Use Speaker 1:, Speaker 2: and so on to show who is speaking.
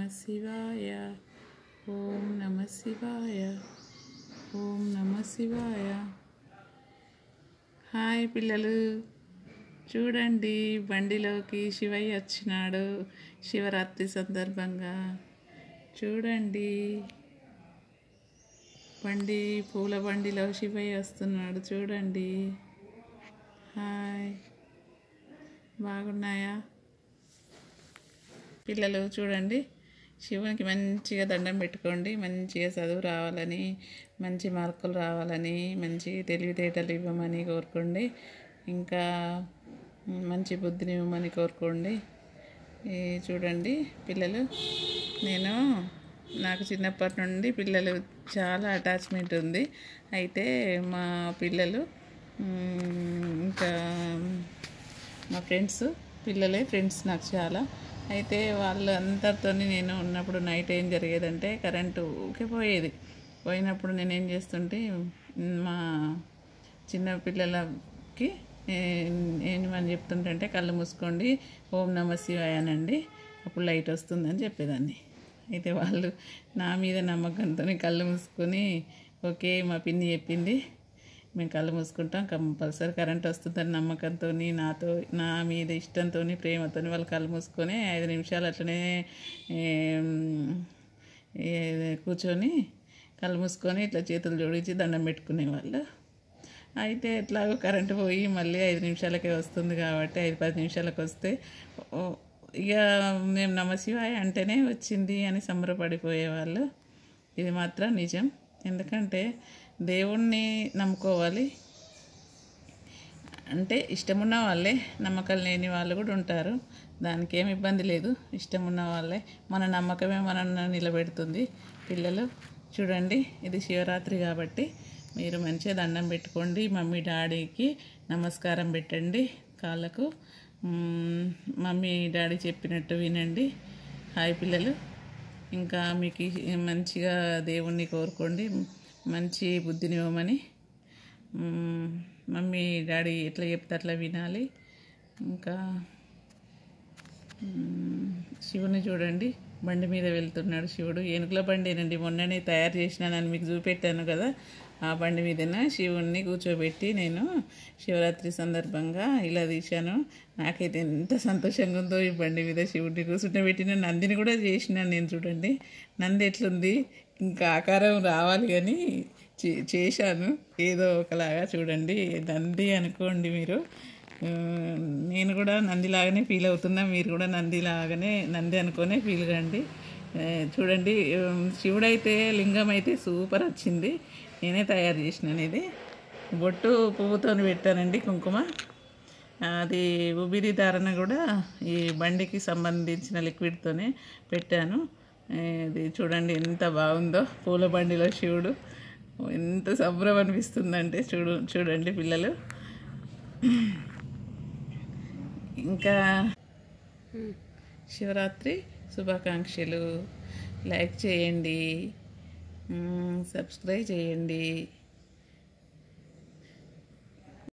Speaker 1: శివాయ ఓం నమ శివాయ ఓం నమ శివాయ హాయ్ పిల్లలు చూడండి బండిలోకి శివయ్య వచ్చినాడు శివరాత్రి సందర్భంగా చూడండి బండి పూల బండిలో శివయ్య వస్తున్నాడు చూడండి హాయ్ బాగున్నాయా పిల్లలు చూడండి శివునికి మంచిగా దండం పెట్టుకోండి మంచిగా చదువు రావాలని మంచి మార్కులు రావాలని మంచి తెలివితేటలు ఇవ్వమని కోరుకోండి ఇంకా మంచి బుద్ధిని ఇవ్వమని కోరుకోండి ఈ చూడండి పిల్లలు నేను నాకు చిన్నప్పటి నుండి పిల్లలు చాలా అటాచ్మెంట్ ఉంది అయితే మా పిల్లలు మ్, ఇంకా మా ఫ్రెండ్స్ పిల్లలే ఫ్రెండ్స్ నాకు చాలా అయితే వాళ్ళందరితో నేను ఉన్నప్పుడు నైట్ ఏం జరిగేదంటే కరెంటు ఊకే పోయేది పోయినప్పుడు నేను ఏం చేస్తుంటే మా చిన్న పిల్లలకి ఏమని చెప్తుంటే కళ్ళు మూసుకోండి ఓం నమ శివాయ అనండి అప్పుడు లైట్ వస్తుందని చెప్పేదాన్ని అయితే వాళ్ళు నా మీద నమ్మకంతో కళ్ళు మూసుకొని ఓకే మా పిన్ని చెప్పింది మేము కళ్ళు మూసుకుంటాం కంపల్సరీ కరెంట్ వస్తుందని నమ్మకంతో నాతో నా మీద ఇష్టంతో ప్రేమతో వాళ్ళు కళ్ళు మూసుకొని ఐదు నిమిషాలు అట్లనే ఏం, ఏ- కూర్చొని కళ్ళు మూసుకొని ఇట్లా చేతులు జోడించి దండం పెట్టుకునేవాళ్ళు అయితే ఎట్లాగో కరెంటు పోయి మళ్ళీ ఐదు నిమిషాలకే వస్తుంది కాబట్టి ఐదు పది నిమిషాలకు వస్తే ఓ, ఇక మేము నమశివాయ అంటేనే వచ్చింది అని సంబరపడిపోయేవాళ్ళు ఇది మాత్రం నిజం ఎందుకంటే దేవుణ్ణి నమ్ముకోవాలి అంటే ఇష్టమున్న వాళ్ళే నమ్మకం లేని వాళ్ళు కూడా ఉంటారు దానికి ఏమి ఇబ్బంది లేదు ఇష్టం ఉన్న వాళ్ళే మన నమ్మకమే మనల్ని నిలబెడుతుంది పిల్లలు చూడండి ఇది శివరాత్రి కాబట్టి మీరు మంచిగా దండం పెట్టుకోండి మమ్మీ డాడీకి నమస్కారం పెట్టండి కాళ్ళకు మ్మ్, మమ్మీ డాడీ చెప్పినట్టు వినండి హాయ్ పిల్లలు ఇంకా మీకు ఈ- మంచిగా దేవుణ్ణి కోరుకోండి మంచి బుద్ధిని ఇవ్వమని మ్మ్, మమ్మీ డాడీ ఎట్లా చెప్తే అట్లా వినాలి ఇంకా మ్మ్, శివుని చూడండి బండి మీద వెళ్తున్నాడు శివుడు ఏనుగుల బండేనండి మొన్ననే తయారు చేసినానని మీకు చూపెట్టాను కదా ఆ బండి మీదన శివుణ్ణి కూర్చోబెట్టి నేను శివరాత్రి సందర్భంగా ఇలా తీశాను నాకైతే ఎంత సంతోషంగా ఉందో ఈ బండి మీద శివుడిని కూర్చుంటబెట్టిన నందిని కూడా చేసినాను నేను చూడండి నంది ఎట్లుంది ఇంకా ఆకారం రావాలి కానీ చే- చేశాను ఏదో ఒకలాగా చూడండి నంది అనుకోండి మీరు ఆ, నేను కూడా నందిలాగానే ఫీల్ అవుతున్నా మీరు కూడా నందిలాగానే నంది అనుకునే ఫీల్ కండి ఆ, చూడండి ఉమ్, శివుడైతే లింగం అయితే సూపర్ వచ్చింది నేనే తయారు చేసినాను ఇది బొట్టు పువ్వుతో పెట్టానండి కుంకుమ అది ఉబిరి ధారణ కూడా ఈ బండికి సంబంధించిన లిక్విడ్తోనే పెట్టాను ఆ, ఇది చూడండి ఎంత బాగుందో పూల బండిలో శివుడు ఎంత సంబరం అనిపిస్తుందంటే చూడు చూడండి పిల్లలు ఇంకా శివరాత్రి శుభాకాంక్షలు లైక్ చేయండి మ్మ్, సబ్స్క్రైబ్ చేయండి